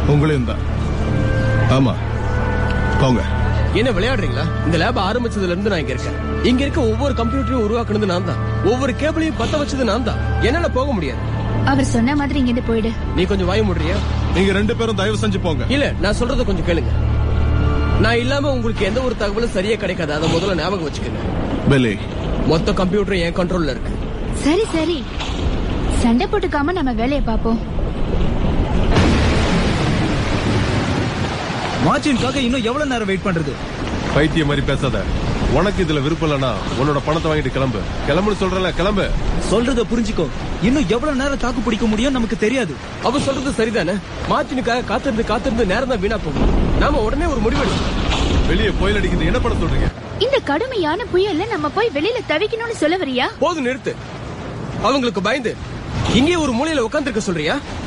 உங்களையும் தான் ஆமா போங்க என்ன விளையாடுறீங்களா இந்த லேப் ஆரம்பிச்சதுல இருந்து நான் இங்க இருக்கேன் இங்க இருக்க ஒவ்வொரு கம்ப்யூட்டரையும் உருவாக்குனது நான் தான் ஒவ்வொரு கேபிளையும் பத்த வச்சது நான் தான் என்னால போக முடியாது அவர் சொன்ன மாதிரி இங்க இருந்து போயிடு நீ கொஞ்சம் வாய முடியா நீங்க ரெண்டு பேரும் தயவு செஞ்சு போங்க இல்ல நான் சொல்றத கொஞ்சம் கேளுங்க நான் இல்லாம உங்களுக்கு எந்த ஒரு தகவலும் சரியா கிடைக்காது அதை முதல்ல ஞாபகம் வச்சுக்கோங்க பெலி மொத்த கம்ப்யூட்டரும் என் கண்ட்ரோல்ல இருக்கு சரி சரி சண்டை போட்டுக்காம நம்ம வேலையை பாப்போம் மார்டினுக்காக இன்னும் எவ்வளவு நேரம் வெயிட் பண்றது பைத்திய மாதிரி பேசாத உனக்கு இதுல விருப்பம் இல்லனா உன்னோட பணத்தை வாங்கிட்டு கிளம்பு கிளம்புன்னு சொல்றல கிளம்பு சொல்றத புரிஞ்சுக்கோ இன்னும் எவ்வளவு நேரம் தாக்கு பிடிக்க முடியும் நமக்கு தெரியாது அவ சொல்றது சரிதானே மார்ட்டினுக்காக காத்திருந்து காத்திருந்து நேரம் தான் வீணா போகும் நாம உடனே ஒரு முடிவெடுக்கணும் வெளியே கோயில் அடிக்குது என்ன பண்ண சொல்றீங்க இந்த கடுமையான புயல்ல நம்ம போய் வெளியில தவிக்கணும்னு சொல்ல வரியா போதும் நிறுத்து அவங்களுக்கு பயந்து இங்கே ஒரு மூலையில உட்கார்ந்திருக்க சொல்றியா